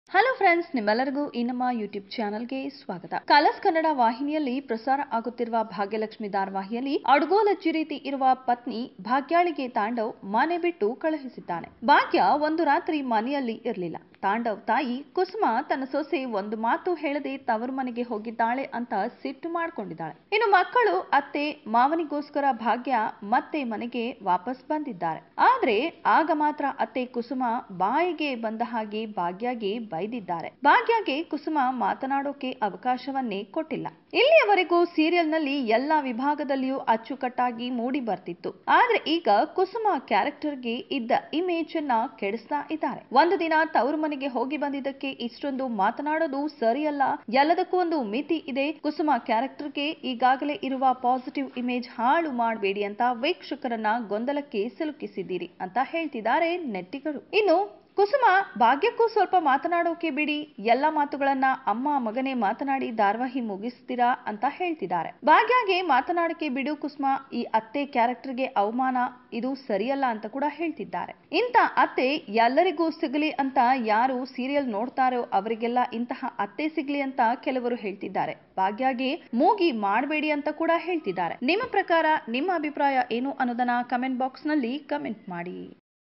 hello friends ನಿಮ್ಮೆಲ್ಲರಿಗೂ ಈ ನಮ್ಮ ಯೂಟ್ಯೂಬ್ ಚಾನೆಲ್ಗೆ ಸ್ವಾಗತ ಕಲರ್ಸ್ ಕನ್ನಡ ವಾಹಿನಿಯಲ್ಲಿ ಪ್ರಸಾರ ಆಗುತ್ತಿರುವ ಭಾಗ್ಯಲಕ್ಷ್ಮಿ ಧಾರಾವಾಹಿಯಲ್ಲಿ ಅಡ್ಗೋಲಜ್ಜಿ ರೀತಿ ಇರುವ ಪತ್ನಿ ಭಾಗ್ಯಾಳಿಗೆ ತಾಂಡವ್ ಮನೆ ಬಿಟ್ಟು ಕಳುಹಿಸಿದ್ದಾನೆ ಭಾಗ್ಯ ಒಂದು ರಾತ್ರಿ ಮನೆಯಲ್ಲಿ ಇರಲಿಲ್ಲ ತಾಂಡವ್ ತಾಯಿ ಕುಸುಮ ತನ್ನ ಸೊಸೆ ಒಂದು ಮಾತು ಹೇಳದೆ ತವರು ಮನೆಗೆ ಹೋಗಿದ್ದಾಳೆ ಅಂತ ಸಿಟ್ಟು ಮಾಡ್ಕೊಂಡಿದ್ದಾಳೆ ಇನ್ನು ಮಕ್ಕಳು ಅತ್ತೆ ಮಾವನಿಗೋಸ್ಕರ ಭಾಗ್ಯ ಮತ್ತೆ ಮನೆಗೆ ವಾಪಸ್ ಬಂದಿದ್ದಾರೆ ಆದ್ರೆ ಆಗ ಮಾತ್ರ ಅತ್ತೆ ಕುಸುಮ ಬಾಯಿಗೆ ಬಂದ ಹಾಗೆ ಭಾಗ್ಯಗೆ ಬೈದಿದ್ದಾರೆ ಭಾಗ್ಯಗೆ ಕುಸುಮ ಮಾತನಾಡೋಕೆ ಅವಕಾಶವನ್ನೇ ಕೊಟ್ಟಿಲ್ಲ ಇಲ್ಲಿಯವರೆಗೂ ಸೀರಿಯಲ್ನಲ್ಲಿ ಎಲ್ಲಾ ವಿಭಾಗದಲ್ಲಿಯೂ ಅಚ್ಚುಕಟ್ಟಾಗಿ ಮೂಡಿ ಬರ್ತಿತ್ತು ಆದ್ರೆ ಈಗ ಕುಸುಮ ಕ್ಯಾರೆಕ್ಟರ್ಗೆ ಇದ್ದ ಇಮೇಜ್ ಅನ್ನ ಕೆಡಿಸ್ತಾ ಇದ್ದಾರೆ ಒಂದು ದಿನ ತವರು ಮನೆಗೆ ಹೋಗಿ ಬಂದಿದ್ದಕ್ಕೆ ಇಷ್ಟೊಂದು ಮಾತನಾಡೋದು ಸರಿಯಲ್ಲ ಎಲ್ಲದಕ್ಕೂ ಒಂದು ಮಿತಿ ಇದೆ ಕುಸುಮ ಕ್ಯಾರೆಕ್ಟರ್ಗೆ ಈಗಾಗಲೇ ಇರುವ ಪಾಸಿಟಿವ್ ಇಮೇಜ್ ಹಾಳು ಮಾಡಬೇಡಿ ಅಂತ ವೀಕ್ಷಕರನ್ನ ಗೊಂದಲಕ್ಕೆ ಸಿಲುಕಿಸಿದ್ದೀರಿ ಅಂತ ಹೇಳ್ತಿದ್ದಾರೆ ನೆಟ್ಟಿಗರು ಇನ್ನು ಕುಸುಮ ಭಾಗ್ಯಕ್ಕೂ ಸ್ವಲ್ಪ ಮಾತನಾಡೋಕೆ ಬಿಡಿ ಎಲ್ಲ ಮಾತುಗಳನ್ನ ಅಮ್ಮ ಮಗನೇ ಮಾತನಾಡಿ ಧಾರಾವಾಹಿ ಮುಗಿಸ್ತೀರಾ ಅಂತ ಹೇಳ್ತಿದ್ದಾರೆ ಭಾಗ್ಯಗೆ ಮಾತನಾಡಕ್ಕೆ ಬಿಡು ಕುಸುಮ ಈ ಅತ್ತೆ ಕ್ಯಾರೆಕ್ಟರ್ಗೆ ಅವಮಾನ ಇದು ಸರಿಯಲ್ಲ ಅಂತ ಕೂಡ ಹೇಳ್ತಿದ್ದಾರೆ ಇಂಥ ಅತ್ತೆ ಎಲ್ಲರಿಗೂ ಸಿಗಲಿ ಅಂತ ಯಾರು ಸೀರಿಯಲ್ ನೋಡ್ತಾರೋ ಅವರಿಗೆಲ್ಲ ಇಂತಹ ಅತ್ತೆ ಸಿಗ್ಲಿ ಅಂತ ಕೆಲವರು ಹೇಳ್ತಿದ್ದಾರೆ ಭಾಗ್ಯಗೆ ಮೂಗಿ ಮಾಡಬೇಡಿ ಅಂತ ಕೂಡ ಹೇಳ್ತಿದ್ದಾರೆ ನಿಮ್ಮ ಪ್ರಕಾರ ನಿಮ್ಮ ಅಭಿಪ್ರಾಯ ಏನು ಅನ್ನೋದನ್ನ ಕಮೆಂಟ್ ಬಾಕ್ಸ್ ನಲ್ಲಿ ಕಮೆಂಟ್ ಮಾಡಿ